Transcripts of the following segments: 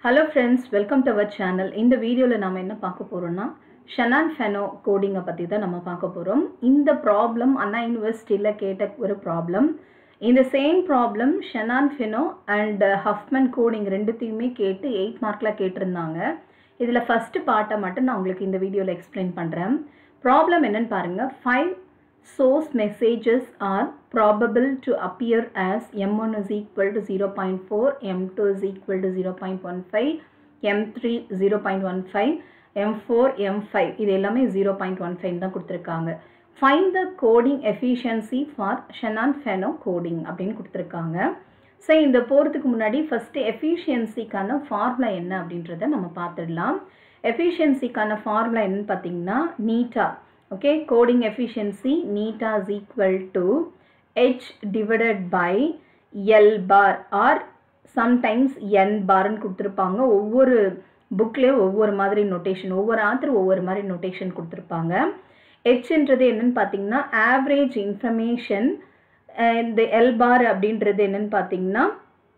Hello friends welcome to our channel இந்த வீடியோவில் நம்ம என்ன பார்க்க போகிறோம்னா ஷனான் ஃபெனோ கோடிங்கை பற்றி தான் நம்ம பார்க்க போகிறோம் இந்த ப்ராப்ளம் அண்ணா யூனிவர்சிட்டியில் கேட்ட ஒரு ப்ராப்ளம் இந்த same problem Shannon Fano and Huffman coding ரெண்டுத்தையுமே கேட்டு எயிட் மார்க்கில் கேட்டிருந்தாங்க இதில் ஃபஸ்ட்டு பார்ட்டை மட்டும் நான் உங்களுக்கு இந்த வீடியோவில் எக்ஸ்பிளைன் பண்ணுறேன் ப்ராப்ளம் என்னன்னு பாருங்கள் five source messages are probable to appear as m1 is equal to 0.4 m2 is equal to 0.15 m3 0.15 m4 m5 இது எல்லாமே 0.15 தான் கொடுத்துருக்காங்க find the coding efficiency for Shannon Fano coding அப்படின்னு கொடுத்துருக்காங்க ஸோ இந்த போகிறதுக்கு முன்னாடி ஃபஸ்ட்டு எஃபிஷியன்சிக்கான ஃபார்முலா என்ன அப்படின்றத நம்ம பார்த்துடலாம் எஃபிஷியன்சிக்கான ஃபார்முலா என்னன்னு பார்த்தீங்கன்னா நீட்டா okay coding efficiency neta is equal to h divided by l bar or sometimes n barன்னு கொடுத்துருப்பாங்க ஒவ்வொரு புக்லேயும் ஒவ்வொரு மாதிரி நோட்டேஷன் ஒவ்வொரு ஆத்தர் ஒவ்வொரு மாதிரி நோட்டேஷன் கொடுத்துருப்பாங்க ஹெச்ன்றது என்னன்னு பார்த்தீங்கன்னா ஆவரேஜ் இன்ஃபர்மேஷன் இந்த எல் பார் அப்படின்றது என்னன்னு பார்த்தீங்கன்னா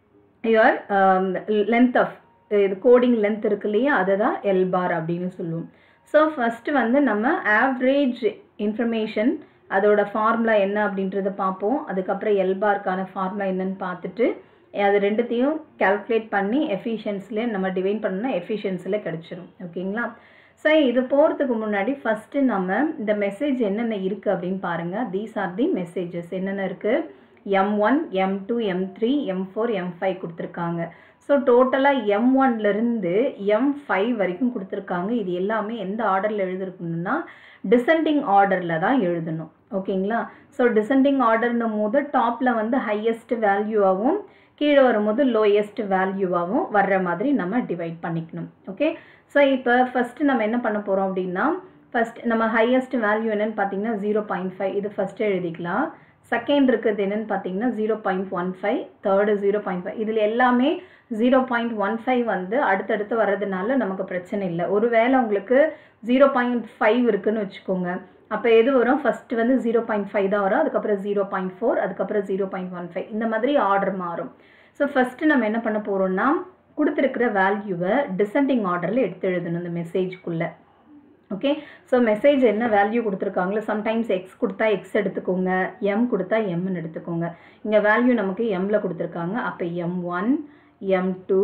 யுவர் லென்த் ஆஃப் இது கோடிங் லென்த் இருக்கு இல்லையா அதை தான் எல் பார் அப்படின்னு சொல்லுவோம் ஸோ ஃபஸ்ட்டு வந்து நம்ம ஆவரேஜ் இன்ஃபர்மேஷன் அதோட ஃபார்முலா என்ன அப்படின்றத பார்ப்போம் அதுக்கப்புறம் எல்பார்க்கான ஃபார்முலா என்னன்னு பார்த்துட்டு அது ரெண்டுத்தையும் கால்குலேட் பண்ணி எஃபிஷியன்ஸில் நம்ம டிவைன் பண்ணோம்னா எஃபிஷியன்ஸில் கிடச்சிரும் ஓகேங்களா ஸோ இது போகிறதுக்கு முன்னாடி ஃபஸ்ட்டு நம்ம இந்த மெசேஜ் என்னென்ன இருக்குது அப்படின்னு பாருங்கள் தீஸ் ஆர் தி மெசேஜஸ் என்னென்ன இருக்குது M one M two M three M four M five கொடுத்துருக்காங்க ஸோ டோட்டலாக எம் ஒன்லேருந்து எம் ஃபைவ் வரைக்கும் கொடுத்துருக்காங்க இது எல்லாமே எந்த ஆர்டரில் எழுதிருக்கணும்னா டிசெண்டிங் ஆர்டரில் தான் எழுதணும் ஓகேங்களா ஸோ டிசெண்டிங் ஆர்டர்னும் போது டாப்பில் வந்து ஹையஸ்ட் வேல்யூவாகவும் கீழே வரும்போது லோயஸ்ட் வேல்யூவாகவும் வர்ற மாதிரி நம்ம டிவைட் பண்ணிக்கணும் ஓகே ஸோ இப்போ ஃபஸ்ட்டு நம்ம என்ன பண்ண போகிறோம் அப்படின்னா ஃபஸ்ட் நம்ம ஹையஸ்ட் வேல்யூ என்னென்னு பார்த்தீங்கன்னா ஜீரோ பாயிண்ட் ஃபைவ் இது ஃபஸ்ட்டு எழுதிக்கலாம் செகண்ட் இருக்கிறது என்னென்னு பார்த்தீங்கன்னா zero point one five third zero point five இதில் எல்லாமே ஜீரோ பாயிண்ட் ஒன் ஃபைவ் வந்து அடுத்தடுத்து வர்றதுனால நமக்கு பிரச்சனை இல்லை ஒருவேளை உங்களுக்கு ஜீரோ பாயிண்ட் ஃபைவ் இருக்குன்னு வச்சுக்கோங்க அப்போ எது வரும் ஃபஸ்ட்டு வந்து ஜீரோ பாயிண்ட் ஃபைவ் தான் வரும் அதுக்கப்புறம் ஜீரோ பாயிண்ட் ஃபோர் அதுக்கப்புறம் ஜீரோ பாயிண்ட் ஒன் ஃபைவ் இந்த மாதிரி ஆர்டர் மாறும் ஸோ ஃபஸ்ட்டு நம்ம என்ன பண்ண போகிறோம்னா கொடுத்துருக்கிற வேல்யூவை டிசெண்டிங் ஆர்டரில் எடுத்து எழுதணும் இந்த மெசேஜ்க்குள்ளே ஓகே ஸோ மெசேஜ் என்ன வேல்யூ கொடுத்துருக்காங்களோ சம்டைம்ஸ் எக்ஸ் கொடுத்தா எக்ஸ் எடுத்துக்கோங்க எம் கொடுத்தா எம்னு எடுத்துக்கோங்க இங்கே வேல்யூ நமக்கு எம்மில் கொடுத்துருக்காங்க அப்போ M one M two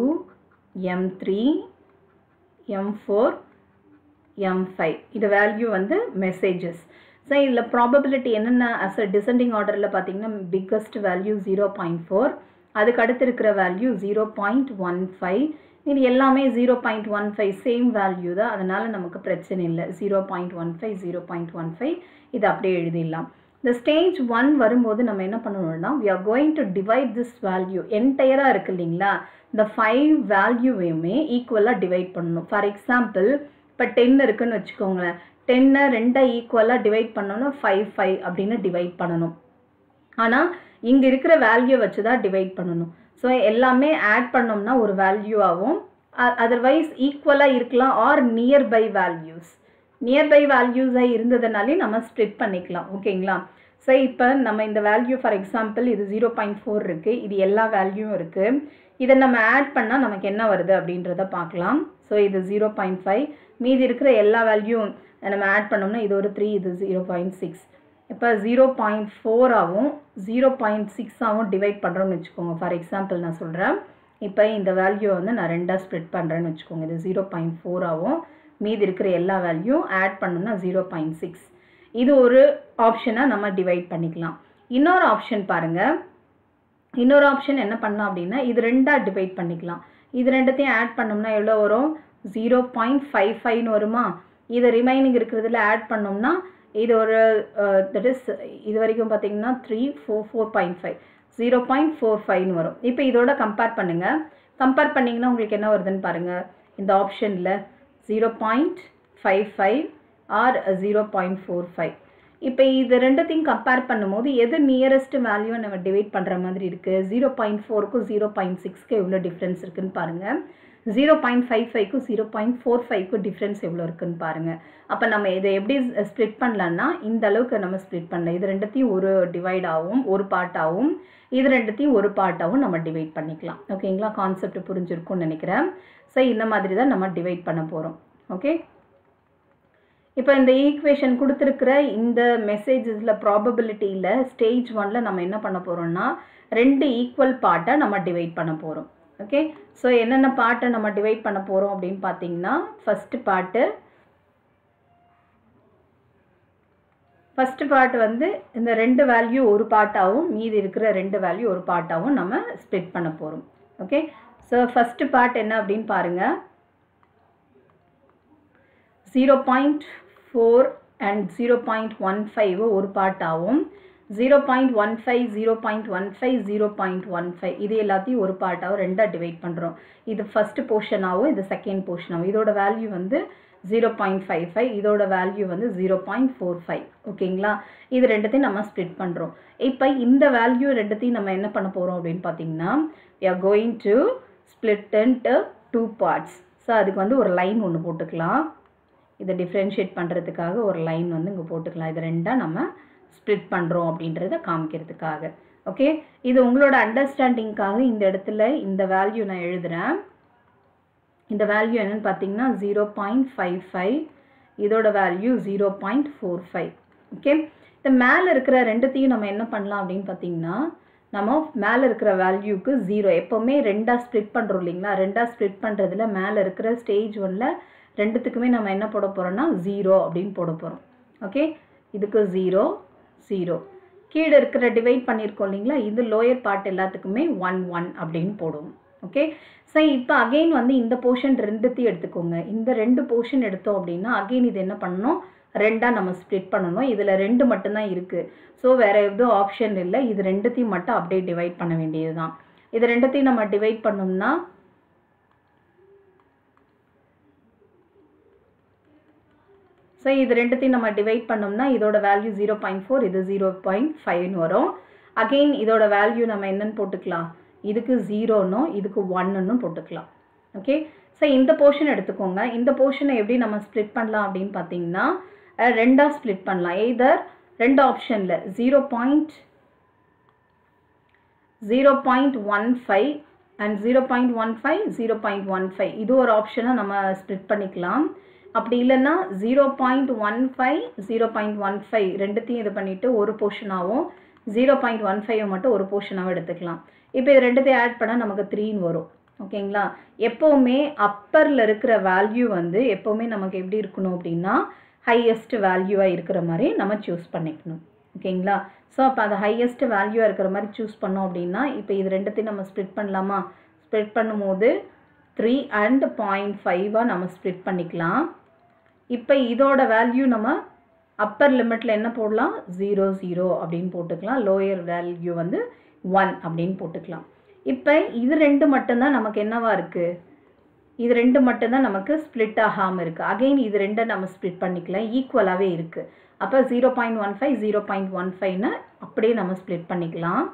M three M four M five இது வேல்யூ வந்து மெசேஜஸ் ஸோ இதில் ப்ராபபிலிட்டி என்னென்ன அஸ் அ டிசெண்டிங் ஆர்டரில் பார்த்தீங்கன்னா biggest value zero point four அதுக்கு அடுத்து இருக்கிற value zero point one five இது எல்லாமே zero point one five same value தான் அதனால் நமக்கு பிரச்சனை இல்லை zero point one five zero point one five இது அப்படியே எழுதிடலாம் இந்த ஸ்டேஜ் ஒன் வரும்போது நம்ம என்ன பண்ணணும்னா we are going to divide this value என்டையராக இருக்கு இல்லைங்களா இந்த ஃபைவ் வேல்யூவையுமே ஈக்குவலாக டிவைட் பண்ணணும் ஃபார் எக்ஸாம்பிள் இப்போ டென் இருக்குன்னு வச்சுக்கோங்களேன் டென்னை ரெண்டை ஈக்குவலாக டிவைட் பண்ணோன்னா ஃபைவ் ஃபைவ் அப்படின்னு டிவைட் பண்ணணும் ஆனால் இங்கே இருக்கிற வேல்யூ வச்சு தான் டிவைட் பண்ணணும் ஸோ எல்லாமே ஆட் பண்ணோம்னா ஒரு வேல்யூவாகவும் அதர்வைஸ் ஈக்குவலாக இருக்கலாம் ஆர் நியர்பை வேல்யூஸ் நியர்பை வேல்யூஸாக இருந்ததுனாலே நம்ம ஸ்ப்ளிட் பண்ணிக்கலாம் ஓகேங்களா ஸோ இப்போ நம்ம இந்த வேல்யூ ஃபார் எக்ஸாம்பிள் இது ஜீரோ பாயிண்ட் ஃபோர் இருக்குது இது எல்லா வேல்யூவும் இருக்குது இதை நம்ம ஆட் பண்ணால் நமக்கு என்ன வருது அப்படின்றத பார்க்கலாம் ஸோ இது ஜீரோ பாயிண்ட் ஃபைவ் மீதி இருக்கிற எல்லா வேல்யூவும் நம்ம ஆட் பண்ணோம்னா இது ஒரு த்ரீ இது ஜீரோ பாயிண்ட் சிக்ஸ் இப்போ ஜீரோ பாயிண்ட் ஃபோராகவும் ஜீரோ பாயிண்ட் சிக்ஸாகவும் டிவைட் பண்ணுறோன்னு வச்சுக்கோங்க ஃபார் எக்ஸாம்பிள் நான் சொல்கிறேன் இப்போ இந்த வேல்யூவை வந்து நான் ரெண்டாக ஸ்ப்ரெட் பண்ணுறேன்னு வச்சுக்கோங்க இது ஜீரோ பாயிண்ட் ஃபோராகவும் மீதி இருக்கிற எல்லா வேல்யூ ஆட் பண்ணோம்னா ஜீரோ பாயிண்ட் சிக்ஸ் இது ஒரு ஆப்ஷனாக நம்ம டிவைட் பண்ணிக்கலாம் இன்னொரு ஆப்ஷன் பாருங்கள் இன்னொரு ஆப்ஷன் என்ன பண்ணலாம் அப்படின்னா இது ரெண்டாக டிவைட் பண்ணிக்கலாம் இது ரெண்டுத்தையும் ஆட் பண்ணோம்னா எவ்வளோ வரும் ஜீரோ பாயிண்ட் ஃபைவ் ஃபைவ்னு வருமா இதை ரிமைனிங் இருக்கிறதுல ஆட் பண்ணோம்னா இது ஒரு தட் இஸ் இது வரைக்கும் பார்த்தீங்கன்னா three four four point five zero point four ஃபைவ்னு வரும் இப்போ இதோட கம்பேர் பண்ணுங்கள் கம்பேர் பண்ணிங்கன்னா உங்களுக்கு என்ன வருதுன்னு பாருங்கள் இந்த ஆப்ஷனில் zero point five five or zero point four five இப்போ இது ரெண்டுத்தையும் கம்பேர் பண்ணும்போது எது நியரஸ்ட் வேல்யூ நம்ம டிவைட் பண்ணுற மாதிரி இருக்குது ஜீரோ பாயிண்ட் ஃபோருக்கும் ஜீரோ பாயிண்ட் சிக்ஸ்க்கு எவ்வளோ டிஃப்ரென்ஸ் இருக்குதுன்னு பாருங்கள் ஜீரோ பாயிண்ட் ஃபைவ் ஃபைவ்க்கும் ஜீரோ பாயிண்ட் ஃபோர் ஃபைவ்க்கும் டிஃப்ரென்ஸ் எவ்வளோ இருக்குன்னு பாருங்கள் அப்போ நம்ம இதை எப்படி ஸ்ப்ளிட் பண்ணலான்னா இந்த அளவுக்கு நம்ம ஸ்ப்ளிட் பண்ணலாம் இது ரெண்டுத்தையும் ஒரு டிவைட் ஆகும் ஒரு பார்ட்டாகவும் இது ரெண்டுத்தையும் ஒரு பார்ட்டாகவும் நம்ம டிவைட் பண்ணிக்கலாம் ஓகேங்களா கான்செப்ட் புரிஞ்சிருக்கும்னு நினைக்கிறேன் ஸோ இந்த மாதிரி தான் நம்ம டிவைட் பண்ண போகிறோம் ஓகே இப்போ இந்த ஈக்குவேஷன் கொடுத்துருக்கிற இந்த மெசேஜஸில் ப்ராபபிலிட்டியில் ஸ்டேஜ் ஒனில் நம்ம என்ன பண்ண போகிறோம்னா ரெண்டு ஈக்குவல் பார்ட்டை நம்ம டிவைட் பண்ண போகிறோம் ஓகே ஸோ என்னென்ன பார்ட்டை நம்ம டிவைட் பண்ண போகிறோம் அப்படின்னு பார்த்தீங்கன்னா ஃபஸ்ட்டு பார்ட்டு ஃபஸ்ட்டு பார்ட் வந்து இந்த ரெண்டு வேல்யூ ஒரு பார்ட்டாகவும் மீதி இருக்கிற ரெண்டு வேல்யூ ஒரு பார்ட்டாகவும் நம்ம ஸ்ப்ளிட் பண்ண போகிறோம் ஓகே ஸோ ஃபஸ்ட்டு பார்ட் என்ன அப்படின்னு பாருங்கள் zero point four and zero point one five ஒரு பார்ட்டாகவும் zero point one five zero point one five zero point one five இது எல்லாத்தையும் ஒரு பார்ட்டாகவும் ரெண்டாக டிவைட் பண்ணுறோம் இது ஃபஸ்ட்டு போர்ஷனாகவும் இது செகண்ட் போர்ஷனாகவும் இதோட வேல்யூ வந்து ஜீரோ பாயிண்ட் ஃபைவ் ஃபைவ் இதோட வேல்யூ வந்து ஜீரோ பாயிண்ட் ஃபோர் ஃபைவ் ஓகேங்களா இது ரெண்டுத்தையும் நம்ம ஸ்ப்ளிட் பண்ணுறோம் இப்போ இந்த வேல்யூ ரெண்டுத்தையும் நம்ம என்ன பண்ண போகிறோம் அப்படின்னு பார்த்தீங்கன்னா we are going to split into two parts so அதுக்கு வந்து ஒரு லைன் ஒன்று போட்டுக்கலாம் இதை டிஃப்ரென்ஷியேட் பண்ணுறதுக்காக ஒரு லைன் வந்து இங்கே போட்டுக்கலாம் இது ரெண்டாக நம்ம ஸ்ப்ளிட் பண்ணுறோம் அப்படின்றத காமிக்கிறதுக்காக ஓகே இது உங்களோட அண்டர்ஸ்டாண்டிங்காக இந்த இடத்துல இந்த வேல்யூ நான் எழுதுகிறேன் இந்த வேல்யூ என்னென்னு பார்த்தீங்கன்னா ஜீரோ பாயிண்ட் ஃபைவ் ஃபைவ் இதோட value zero point four five okay இந்த மேலே இருக்கிற ரெண்டுத்தையும் நம்ம என்ன பண்ணலாம் அப்படின்னு பார்த்தீங்கன்னா நம்ம மேலே இருக்கிற வேல்யூக்கு ஜீரோ எப்போவுமே ரெண்டாக ஸ்ப்ளிட் பண்ணுறோம் இல்லைங்களா ரெண்டாக ஸ்ப்ளிட் பண்ணுறதுல மேலே இருக்கிற ஸ்டேஜ் ஒன்றில் ரெண்டுத்துக்குமே நம்ம என்ன போட போகிறோம்னா ஜீரோ அப்படின்னு போட போகிறோம் ஓகே இதுக்கு ஜீரோ ஜீரோ கீழே இருக்கிற டிவைட் பண்ணியிருக்கோம் இல்லைங்களா இது லோயர் பார்ட் எல்லாத்துக்குமே ஒன் ஒன் அப்படின்னு போடுவோம் ஓகே ஸோ இப்போ அகெயின் வந்து இந்த போர்ஷன் ரெண்டுத்தையும் எடுத்துக்கோங்க இந்த ரெண்டு போர்ஷன் எடுத்தோம் அப்படின்னா அகெயின் இது என்ன பண்ணணும் ரெண்டாக நம்ம ஸ்ப்ளிட் பண்ணணும் இதில் ரெண்டு மட்டும்தான் இருக்குது ஸோ வேறு எதுவும் ஆப்ஷன் இல்லை இது ரெண்டுத்தையும் மட்டும் அப்படியே டிவைட் பண்ண வேண்டியது தான் இது ரெண்டுத்தையும் நம்ம டிவைட் பண்ணோம்னா ஸோ இது ரெண்டுத்தையும் நம்ம டிவைட் பண்ணோம்னா இதோட வேல்யூ ஜீரோ பாயிண்ட் ஃபோர் இது ஜீரோ பாயிண்ட் ஃபைவ்னு வரும் அகெயின் இதோட வேல்யூ நம்ம என்னன்னு போட்டுக்கலாம் இதுக்கு ஜீரோன்னும் இதுக்கு ஒன்னுன்னு போட்டுக்கலாம் ஓகே ஸோ இந்த போர்ஷன் எடுத்துக்கோங்க இந்த போர்ஷனை எப்படி நம்ம ஸ்ப்ளிட் பண்ணலாம் அப்படின்னு பார்த்தீங்கன்னா ரெண்டாக ஸ்ப்ளிட் பண்ணலாம் எய்தர் ரெண்டு ஆப்ஷனில் zero point zero point one five and zero point one five zero point one five இது ஒரு ஆப்ஷனை நம்ம ஸ்ப்ளிட் பண்ணிக்கலாம் அப்படி இல்லைன்னா zero point one five zero point one five ரெண்டுத்தையும் இது பண்ணிவிட்டு ஒரு போர்ஷனாகவும் ஜீரோ பாயிண்ட் ஒன் ஃபைவ் மட்டும் ஒரு போர்ஷனாகவும் எடுத்துக்கலாம் இப்போ இது ரெண்டுத்தையும் ஆட் பண்ணால் நமக்கு த்ரீன்னு வரும் ஓகேங்களா எப்போவுமே அப்பரில் இருக்கிற வேல்யூ வந்து எப்போவுமே நமக்கு எப்படி இருக்கணும் அப்படின்னா ஹையஸ்ட் வேல்யூவாக இருக்கிற மாதிரி நம்ம சூஸ் பண்ணிக்கணும் ஓகேங்களா ஸோ அப்போ அந்த ஹையஸ்ட் வேல்யூவாக இருக்கிற மாதிரி சூஸ் பண்ணோம் அப்படின்னா இப்போ இது ரெண்டுத்தையும் நம்ம ஸ்ப்ளிட் பண்ணலாமா ஸ்ப்ளிட் பண்ணும்போது த்ரீ அண்ட் பாயிண்ட் ஃபைவாக நம்ம ஸ்ப்ளிட் பண்ணிக்கலாம் இப்போ இதோட வேல்யூ நம்ம அப்பர் லிமிட்டில் என்ன போடலாம் ஜீரோ ஜீரோ அப்படின்னு போட்டுக்கலாம் லோயர் வேல்யூ வந்து ஒன் அப்படின்னு போட்டுக்கலாம் இப்போ இது ரெண்டு மட்டும்தான் நமக்கு என்னவா இருக்குது இது ரெண்டு மட்டும்தான் நமக்கு ஸ்ப்ளிட் ஆகாமல் இருக்குது அகெயின் இது ரெண்டை நம்ம ஸ்ப்ளிட் பண்ணிக்கலாம் ஈக்குவலாகவே இருக்குது அப்போ zero point one five zero point one ஃபைவ்னு அப்படியே நம்ம ஸ்ப்ளிட் பண்ணிக்கலாம்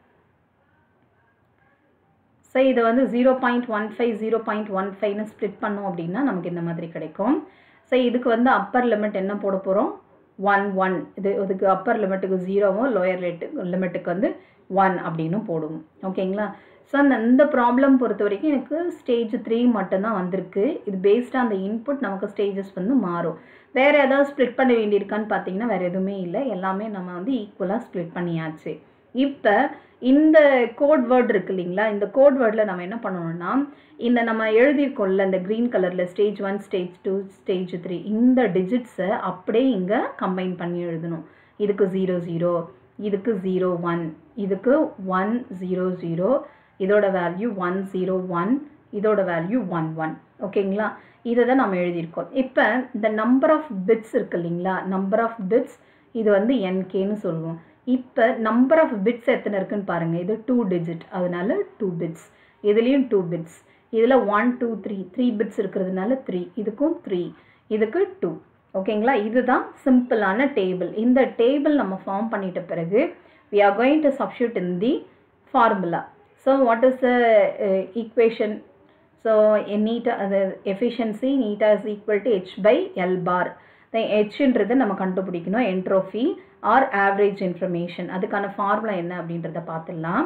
ஸோ இதை வந்து zero point one five zero point one ஃபைவ்னு ஸ்ப்ளிட் பண்ணோம் அப்படின்னா நமக்கு இந்த மாதிரி கிடைக்கும் ஸோ இதுக்கு வந்து அப்பர் லிமிட் என்ன போட போகிறோம் ஒன் ஒன் இது இதுக்கு அப்பர் லிமிட்டுக்கு ஜீரோவும் லோயர் ரேட்டு லிமிட்டுக்கு வந்து ஒன் அப்படின்னு போடுவோம் ஓகேங்களா ஸோ அந்த இந்த ப்ராப்ளம் பொறுத்த வரைக்கும் எனக்கு ஸ்டேஜ் த்ரீ மட்டும்தான் வந்திருக்கு இது பேஸ்டாக அந்த இன்புட் நமக்கு ஸ்டேஜஸ் வந்து மாறும் வேறு ஏதாவது ஸ்ப்ளிட் பண்ண வேண்டியிருக்கான்னு பார்த்தீங்கன்னா வேறு எதுவுமே இல்லை எல்லாமே நம்ம வந்து ஈக்குவலாக ஸ்ப்ளிட் பண்ணியாச்சு இப்போ இந்த கோட் வேர்ட் இருக்கு இல்லைங்களா இந்த கோட் வேர்டில் நம்ம என்ன பண்ணணும்னா இந்த நம்ம எழுதியிருக்கோம்ல இந்த க்ரீன் கலரில் stage one stage two stage three இந்த டிஜிட்ஸை அப்படியே இங்கே கம்பைன் பண்ணி எழுதணும் இதுக்கு ஜீரோ ஜீரோ இதுக்கு ஜீரோ ஒன் இதுக்கு ஒன் ஜீரோ ஜீரோ இதோட வேல்யூ ஒன் ஜீரோ ஒன் இதோட வேல்யூ ஒன் ஒன் ஓகேங்களா இதை தான் நம்ம எழுதியிருக்கோம் இப்போ இந்த நம்பர் ஆஃப் பிட்ஸ் இருக்கு இல்லைங்களா நம்பர் ஆஃப் பிட்ஸ் இது வந்து என்கேன்னு சொல்லுவோம் இப்போ நம்பர் ஆஃப் பிட்ஸ் எத்தனை இருக்குன்னு பாருங்கள் இது டூ டிஜிட் அதனால டூ பிட்ஸ் இதுலேயும் டூ பிட்ஸ் இதில் one two three three bits இருக்கிறதுனால த்ரீ இதுக்கும் த்ரீ இதுக்கு டூ ஓகேங்களா இதுதான் சிம்பிளான டேபிள் இந்த டேபிள் நம்ம ஃபார்ம் பண்ணிட்ட பிறகு we are going to substitute in the formula so what is the equation so eta அது efficiency eta is equal to H by L bar ஹெச்ன்றது நம்ம கண்டுபிடிக்கணும் என்ட்ரோஃபி ஆர் ஆவரேஜ் இன்ஃபர்மேஷன் அதுக்கான formula என்ன அப்படின்றத பார்த்துடலாம்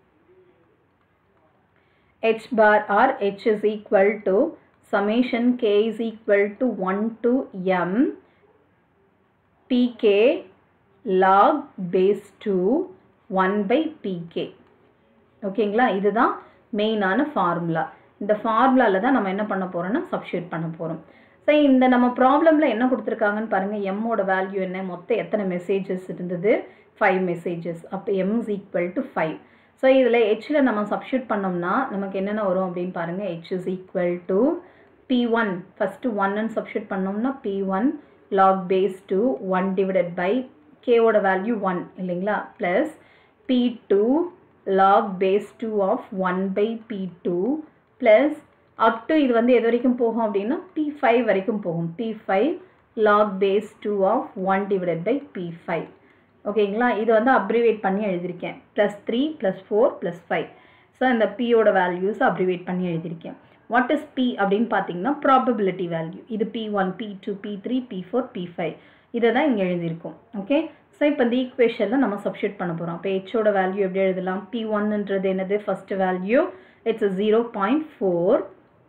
h bar or h is equal to summation k is equal to 1 to m pk log base 2 1 by pk ஓகேங்களா இதுதான் மெயினான ஃபார்முலா இந்த ஃபார்முலாவில் தான் நம்ம என்ன பண்ண போகிறோம்னா சப்ஸ்டியூட் பண்ண போகிறோம் ஸோ இந்த நம்ம ப்ராப்ளமில் என்ன கொடுத்துருக்காங்கன்னு பாருங்கள் எம்மோட வேல்யூ என்ன மொத்தம் எத்தனை மெசேஜஸ் இருந்தது ஃபைவ் மெசேஜஸ் அப்போ M is equal to five so இதில் ஹெச்சில் நம்ம சப்ஸ்டியூட் பண்ணோம்னா நமக்கு என்னென்ன வரும் அப்படின்னு பாருங்கள் H is equal to P one first ஒன்னு சப்ஸ்டியூட் பண்ணோம்னா P one log base two one divided by கேவோட வேல்யூ ஒன் இல்லைங்களா plus P two log base two of one by P two plus up to இது வந்து எது வரைக்கும் போகும் அப்படின்னா பி ஃபைவ் வரைக்கும் போகும் P five log base two of one divided by P five ஓகேங்களா இது வந்து அப்ரிவேட் பண்ணி எழுதியிருக்கேன் plus three plus four plus five so இந்த பியோட வேல்யூஸ் அப்ரிவேட் பண்ணி எழுதியிருக்கேன் வாட் இஸ் பி அப்படின்னு பார்த்தீங்கன்னா ப்ராபபிலிட்டி வேல்யூ இது P one P two P three P four P five இதை தான் இங்கே எழுதியிருக்கோம் ஓகே ஸோ இப்போ இந்த ஈக்குவேஷனில் நம்ம சப்ஸ்டியூட் பண்ண போகிறோம் அப்போ ஹெச்சோட வேல்யூ எப்படி எழுதலாம் பி ஒன்ன்றது என்னது first value it's zero point four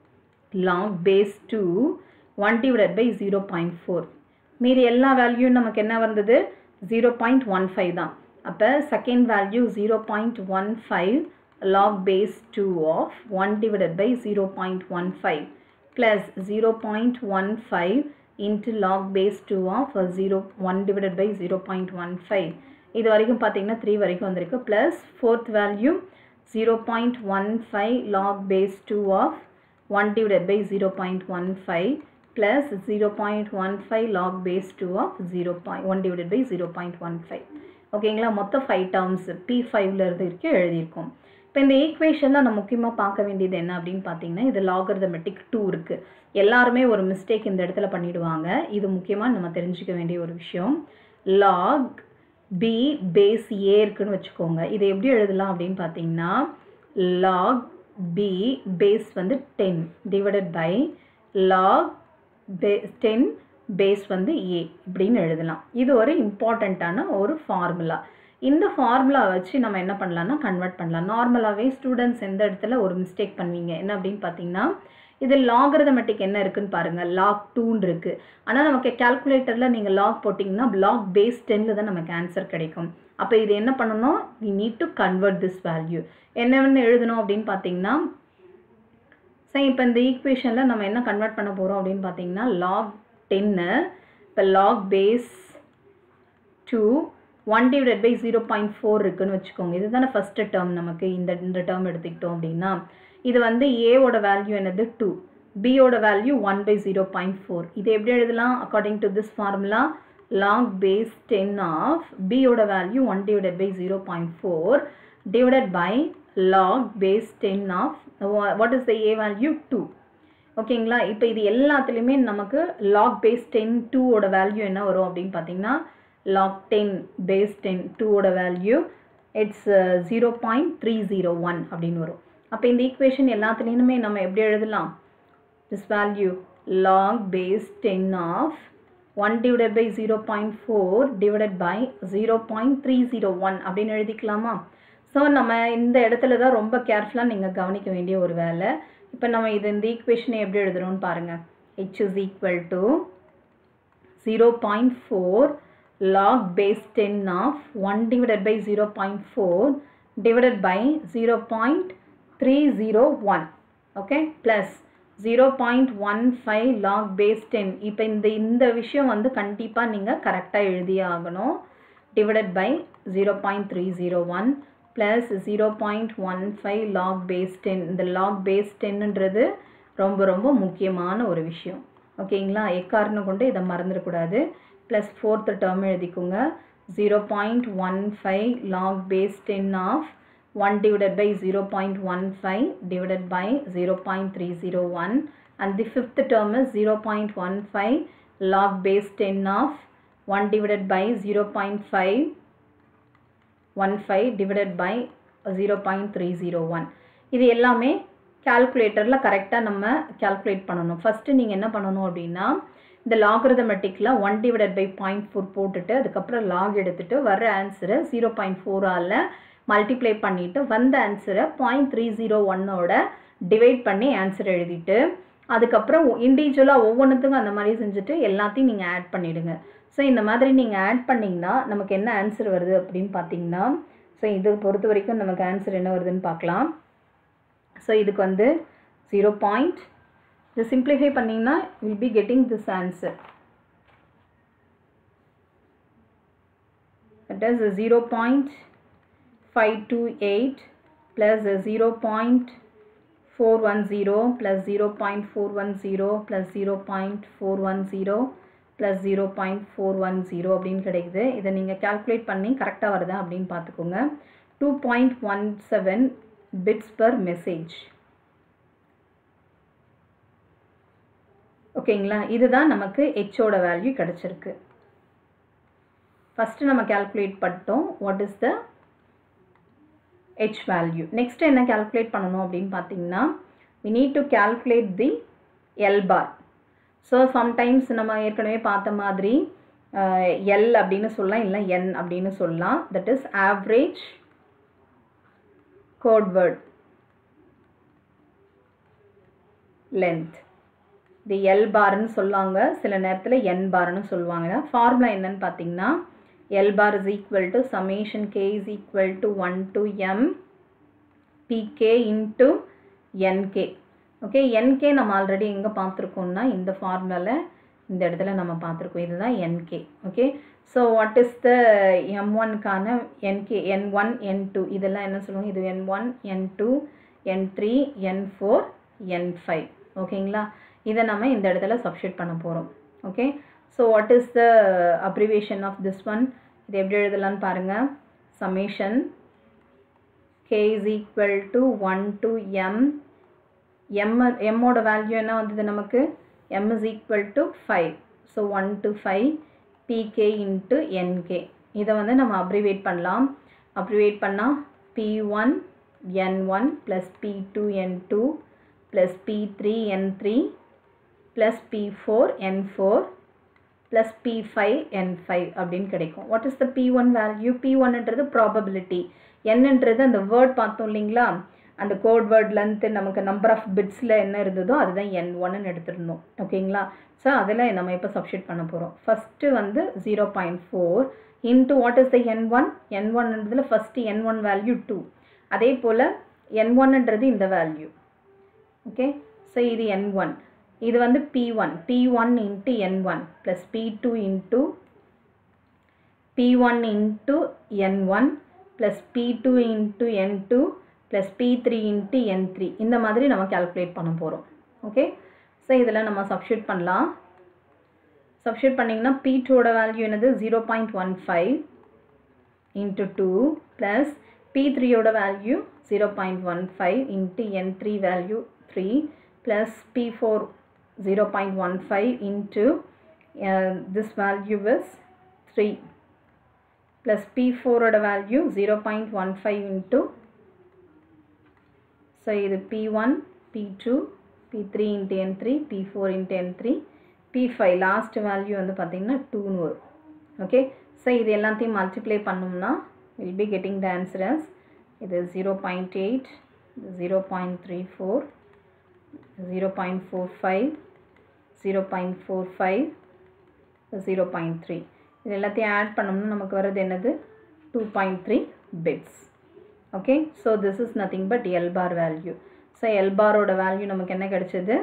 long base two one divided by zero point four மீதி எல்லா வேல்யூவும் நமக்கு என்ன வந்தது ஜீரோ பாயிண்ட் ஒன் ஃபைவ் தான் அப்போ second value zero point one five log base two of one divided by zero point one five plus zero point one five into log base two of zero one divided by zero point one five இது வரைக்கும் பார்த்தீங்கன்னா three வரைக்கும் வந்திருக்கு plus fourth value zero point one five log base two of one divided by zero point one five plus 0.15 log base 2 of 0. 1 divided by 0.15 ஓகேங்களா மொத்தம் five terms B ஃபைவ்ல இருந்து இருக்கு எழுதியிருக்கோம் இப்போ இந்த ஈக்குவேஷனில் நம்ம முக்கியமாக பார்க்க வேண்டியது என்ன அப்படின்னு பார்த்தீங்கன்னா இது லாகர்தமெட்டிக் டூ இருக்குது எல்லாருமே ஒரு மிஸ்டேக் இந்த இடத்துல பண்ணிடுவாங்க இது முக்கியமாக நம்ம தெரிஞ்சுக்க வேண்டிய ஒரு விஷயம் லாக் பி பேஸ் ஏ இருக்குன்னு வச்சுக்கோங்க இதை எப்படி எழுதலாம் அப்படின்னு பார்த்தீங்கன்னா லாக் பி பேஸ் வந்து ten divided by log base ten base வந்து ஏ இப்படின்னு எழுதலாம் இது ஒரு இம்பார்ட்டண்ட்டான ஒரு ஃபார்முலா இந்த ஃபார்முலா வச்சு நம்ம என்ன பண்ணலாம்னா கன்வெர்ட் பண்ணலாம் நார்மலாகவே ஸ்டூடெண்ட்ஸ் எந்த இடத்துல ஒரு மிஸ்டேக் பண்ணுவீங்க என்ன அப்படின்னு பார்த்தீங்கன்னா இது லாகரதமெட்டிக் என்ன இருக்குன்னு பாருங்கள் லாக் டூன்னு இருக்குது ஆனால் நமக்கு கேல்குலேட்டரில் நீங்கள் லாக் போட்டிங்கன்னா லாக் பேஸ் டென்னில் தான் நமக்கு ஆன்சர் கிடைக்கும் அப்போ இது என்ன பண்ணணும் we need to convert this value என்னென்னு எழுதணும் அப்படின்னு பார்த்தீங்கன்னா சரி இப்போ இந்த ஈக்குவேஷனில் நம்ம என்ன கன்வெர்ட் பண்ண போகிறோம் அப்படின்னு பார்த்தீங்கன்னா லாக் டென்னு இப்போ log base two one divided by zero point four இருக்குன்னு வச்சுக்கோங்க இதுதானே ஃபஸ்ட்டு டேர்ம் நமக்கு இந்த இந்த டேர்ம் எடுத்துக்கிட்டோம் அப்படின்னா இது வந்து ஏவோட வேல்யூ என்னது டூ பியோட value one by zero point four இது எப்படி எழுதலாம் according to this formula log base ten of பியோட value one divided by zero point four divided by log base 10 of what is the a value 2 ஓகேங்களா இப்போ இது எல்லாத்துலேயுமே நமக்கு log base 10 2 ஓட வேல்யூ என்ன வரும் அப்படின்னு பார்த்தீங்கன்னா log 10 base 10 2 ஓட value it's zero point three zero one அப்படின்னு வரும் அப்போ இந்த ஈக்குவேஷன் எல்லாத்துலேயுமே நம்ம எப்படி எழுதலாம் this value log base 10 of 1 divided by 0.4 divided by 0.301 அப்படின்னு எழுதிக்கலாமா ஸோ நம்ம இந்த இடத்துல தான் ரொம்ப கேர்ஃபுல்லாக நீங்கள் கவனிக்க வேண்டிய ஒரு வேலை இப்போ நம்ம இது இந்த ஈக்குவேஷனை எப்படி எழுதுறோம்னு பாருங்கள் H is equal to zero point four log base ten of one divided by zero point four divided by zero point three zero one okay plus zero point one five log base ten இப்போ இந்த இந்த விஷயம் வந்து கண்டிப்பாக நீங்கள் கரெக்டாக எழுதியே ஆகணும் divided by zero point three zero one plus zero point one five log base ten இந்த லாக் பேஸ் டென்னுன்றது ரொம்ப ரொம்ப முக்கியமான ஒரு விஷயம் ஓகேங்களா எக்காரணம் கொண்டு இதை மறந்துடக்கூடாது ப்ளஸ் ஃபோர்த்து டேர்ம் எழுதிக்கோங்க zero point one five log base ten of one divided by zero point one five divided by zero point three zero one and the fifth term is zero point one five log base ten of one divided by zero point five one five divided by zero point three zero one இது எல்லாமே கால்குலேட்டரில் கரெக்டாக நம்ம calculate பண்ணணும் first நீங்கள் என்ன பண்ணணும் அப்படின்னா இந்த லாகிரதமெட்டிக்கில் one divided by point four போட்டுட்டு அதுக்கப்புறம் லாக் எடுத்துட்டு வர ஆன்சரை ஜீரோ பாயிண்ட் ஃபோரால் மல்டிப்ளை பண்ணிவிட்டு வந்த ஆன்சரை பாயிண்ட் த்ரீ ஜீரோ ஒன்னோட டிவைட் பண்ணி ஆன்சர் எழுதிட்டு அதுக்கப்புறம் இண்டிவிஜுவலாக ஒவ்வொன்றுத்துக்கும் அந்த மாதிரி செஞ்சுட்டு எல்லாத்தையும் நீங்கள் ஆட் பண்ணிவிடுங்க ஸோ இந்த மாதிரி நீங்கள் ஆட் பண்ணிங்கன்னா நமக்கு என்ன ஆன்சர் வருது அப்படின்னு பார்த்தீங்கன்னா ஸோ இது பொறுத்த வரைக்கும் நமக்கு ஆன்சர் என்ன வருதுன்னு பார்க்கலாம் ஸோ இதுக்கு வந்து ஜீரோ பாயிண்ட் இது சிம்பிளிஃபை பண்ணிங்கன்னா will be getting this answer that is 0.528 plus 0.410 plus 0.410 plus 0.410 plus 0.410 அப்படின்னு கிடைக்குது இதை நீங்கள் கால்குலேட் பண்ணி கரெக்டாக வருதா அப்படின்னு பார்த்துக்கோங்க two point one seven bits per message ஓகேங்களா இதுதான் நமக்கு ஹெச்சோட வேல்யூ கிடச்சிருக்கு ஃபஸ்ட்டு நம்ம கால்குலேட் பண்ணிட்டோம் what is the H value next என்ன கால்குலேட் பண்ணணும் அப்படின்னு பார்த்தீங்கன்னா we need to calculate the L bar so sometimes நம்ம ஏற்கனவே பார்த்த மாதிரி எல் அப்படின்னு சொல்லலாம் இல்லை என் அப்படின்னு சொல்லலாம் that is average code word length இது எல் பார்னு சொல்லுவாங்க சில நேரத்தில் என் பார்னு சொல்லுவாங்க ஃபார்முலா என்னன்னு பார்த்தீங்கன்னா L bar is equal to summation K is equal to one to M PK into NK okay NK நம்ம ஆல்ரெடி எங்கே பார்த்துருக்கோம்னா இந்த ஃபார்முலாவில் இந்த இடத்துல நம்ம பார்த்துருக்கோம் இதுதான் N K okay so what is the M ஒன்க்கான N K N one N two இதெல்லாம் என்ன சொல்லுவாங்க இது N one N two N three N four N five ஓகேங்களா இதை நம்ம இந்த இடத்துல சப்ஸ்டியூட் பண்ண போகிறோம் okay so what is the abbreviation of this one இது எப்படி எழுதலாம்னு பாருங்கள் summation K is equal to one to M M எம்மோட வேல்யூ என்ன வந்தது நமக்கு M is equal to five so one two five PK into NK இதை வந்து நம்ம அப்ரிவேட் பண்ணலாம் அப்ரிவேட் பண்ணால் P one N one plus P two N two plus P three N three plus P four N four plus P five N five அப்படின்னு கிடைக்கும் what is the P one value P ஒன்ன்றது probability என்னன்றது அந்த word பார்த்தோம் இல்லைங்களா அந்த code word length நமக்கு number of பிட்ஸில் என்ன இருந்ததோ அதுதான் என் ஒன்னு எடுத்துருந்தோம் ஓகேங்களா ஸோ அதில் நம்ம இப்போ சப்ஸ்டியூட் பண்ண போகிறோம் ஃபஸ்ட்டு வந்து zero point four into what is the N one N ஒன்ன்றதில் first N one value two அதே போல் என் ஒன்ன்றது இந்த வேல்யூ ஓகே ஸோ இது என் ஒன் இது வந்து P one P one into N one plus P two into P one into N one plus P two into N two plus P three into N three இந்த மாதிரி நம்ம calculate பண்ண போகிறோம் okay so இதில் நம்ம substitute பண்ணலாம் substitute பண்ணிங்கன்னா B டூவோட வேல்யூ என்னது zero point one five into two plus P த்ரீயோட value zero point one five into N three value three plus P four zero point one five into this value is three plus P ஃபோரோட value zero point one five into so இது P one P two P three into N three P four into N three P five last value வந்து பார்த்திங்கன்னா டூன்னு வரும் okay so இது எல்லாத்தையும் multiply பண்ணோம்னா will be getting the answers இது zero point eight zero point three four zero point four five zero point four five zero point three இது எல்லாத்தையும் ஆட் பண்ணோம்னா நமக்கு வர்றது என்னது two point three bits okay so this is nothing but L bar value so L பாரோட வேல்யூ நமக்கு என்ன கிடைச்சது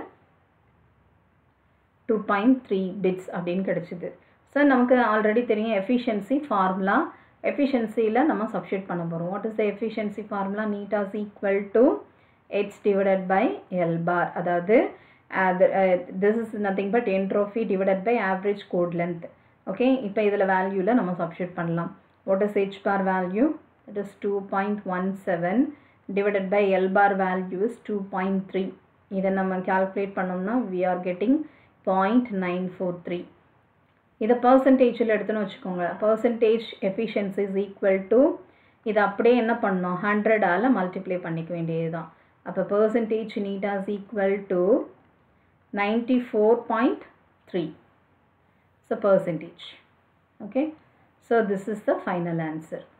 டூ பாயிண்ட் த்ரீ பிட்ஸ் அப்படின்னு கிடைச்சிது ஸோ நமக்கு ஆல்ரெடி தெரியும் எஃபிஷியன்சி ஃபார்முலா எஃபிஷியன்சியில் நம்ம சப்ஸ்டியூட் பண்ண போகிறோம் what is the efficiency formula eta is equal to H divided by L bar அதாவது this is nothing but entropy divided by average code length okay இப்போ இதில் வேல்யூவில் நம்ம சப்ஸ்டியூட் பண்ணலாம் what is H bar value it is two point one seven divided by L bar value is two point three இதை நம்ம calculate பண்ணோம்னா we are getting point nine four three இதை பர்சன்டேஜில் எடுத்துன்னு வச்சுக்கோங்க percentage efficiency is equal to இதை அப்படியே என்ன பண்ணோம் ஹண்ட்ரடால் மல்டிப்ளை பண்ணிக்க வேண்டியது தான் அப்போ percentage in eta is equal to 94.3 so percentage okay so this is the final answer